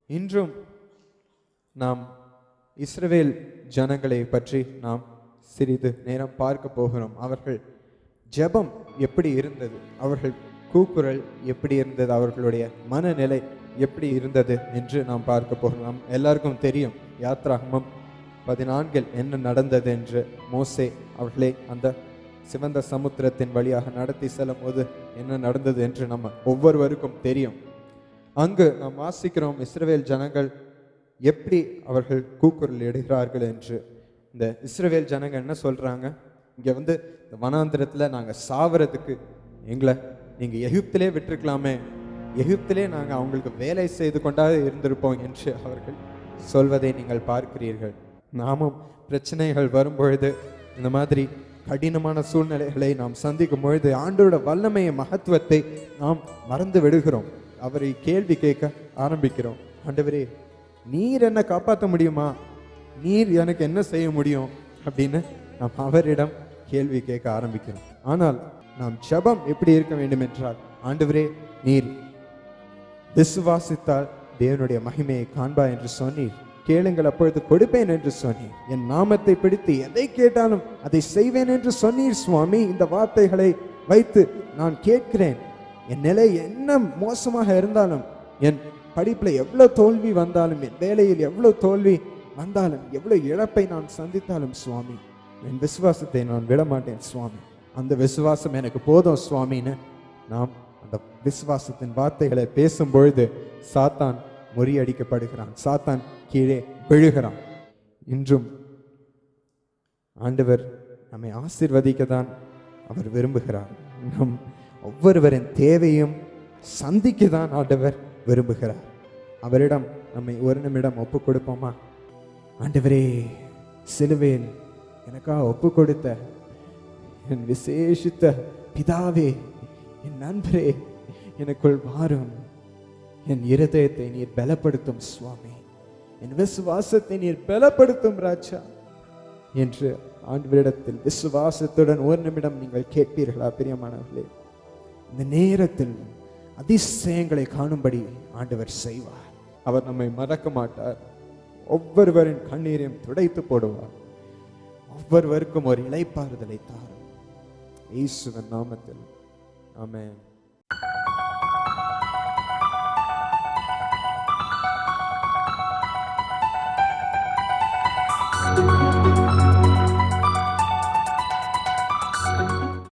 இன்றும் நாம் இஸ்ரவேல் ஜனங்களை பற்றி நாம் சிறிது நேரம் பார்க்க போகிறோம் அவர்கள் ஜெபம் எப்படி இருந்தது அவர்கள் கூக்குரல் எப்படி இருந்தது அவர்களுடைய மனநிலை எப்படி இருந்தது என்று நாம் பார்க்க போகிறோம் நாம் எல்லாருக்கும் தெரியும் யாத்ராகமம் பதினான்கில் என்ன நடந்தது என்று மோசே அவர்களே அந்த சிவந்த சமுத்திரத்தின் வழியாக நடத்தி செல்லும் போது என்ன நடந்தது என்று நம்ம ஒவ்வொருவருக்கும் தெரியும் அங்கு நாம் வாசிக்கிறோம் இஸ்ரவேல் ஜனங்கள் எப்படி அவர்கள் கூக்குரல் இடுகிறார்கள் என்று இந்த இஸ்ரவேல் ஜனங்கள் என்ன சொல்றாங்க இங்க வந்து இந்த வனாந்திரத்துல நாங்க சாவறதுக்கு எங்களை நீங்க எகிப்திலே விட்டிருக்கலாமே எகிப்திலே நாங்க அவங்களுக்கு வேலை செய்து கொண்டாது இருந்திருப்போம் என்று அவர்கள் சொல்வதை நீங்கள் பார்க்கிறீர்கள் நாமும் பிரச்சனைகள் வரும்பொழுது இந்த மாதிரி கடினமான சூழ்நிலைகளை நாம் சந்திக்கும் பொழுது ஆண்டோட வல்லமைய மகத்துவத்தை நாம் மறந்து விடுகிறோம் அவரை கேள்வி கேட்க ஆரம்பிக்கிறோம் ஆண்டவரே நீர் என்ன காப்பாற்ற முடியுமா நீர் எனக்கு என்ன செய்ய முடியும் அப்படின்னு நாம் அவரிடம் கேள்வி கேட்க ஆரம்பிக்கிறோம் ஆனால் நாம் ஜெபம் எப்படி இருக்க வேண்டும் என்றால் ஆண்டவரே நீர் விசுவாசித்தால் தேவனுடைய மகிமையை காண்பா என்று சொன்னீர் கேளுங்கள் அப்பொழுது கொடுப்பேன் என்று சொன்னீர் என் நாமத்தை பிடித்து எதை கேட்டாலும் அதை செய்வேன் என்று சொன்னீர் சுவாமி இந்த வார்த்தைகளை வைத்து நான் கேட்கிறேன் என் நிலை என்ன மோசமாக இருந்தாலும் என் படிப்புல எவ்வளவு தோல்வி வந்தாலும் என் வேலையில் எவ்வளவு தோல்வி வந்தாலும் எவ்வளவு இழப்பை நான் சந்தித்தாலும் சுவாமி என் விசுவாசத்தை நான் விட மாட்டேன் சுவாமி அந்த விசுவாசம் எனக்கு போதும் சுவாமின்னு நாம் அந்த விசுவாசத்தின் வார்த்தைகளை பேசும் பொழுது சாத்தான் முறியடிக்கப்படுகிறான் சாத்தான் கீழே விழுகிறான் இன்றும் ஆண்டவர் நம்மை ஆசீர்வதிக்க தான் அவர் விரும்புகிறார் நம் ஒவ்வொருவரின் தேவையும் சந்திக்க தான் ஆண்டவர் விரும்புகிறார் அவரிடம் நம்மை ஒரு நிமிடம் ஒப்பு கொடுப்போமா ஆண்டவரே சிலுவேல் எனக்காக ஒப்பு கொடுத்த என் விசேஷித்த பிதாவே என் நண்பரே எனக்குள் வாரும் என் இருதயத்தை நீர் பலப்படுத்தும் சுவாமி என் விசுவாசத்தை நீர் பலப்படுத்தும் ராஜா என்று ஆண்டவரிடத்தில் விசுவாசத்துடன் ஒரு நிமிடம் நீங்கள் கேட்பீர்களா பிரியமானவர்களே இந்த நேரத்தில் அதிசயங்களை காணும்படி ஆண்டவர் செய்வார் அவர் நம்மை மறக்க மாட்டார் ஒவ்வொருவரின் கண்ணீரையும் துடைத்து போடுவார் ஒவ்வொருவருக்கும் ஒரு இளைப்பாறுதலை தாரும் இயேசுவின் நாமத்தில் ஆமென்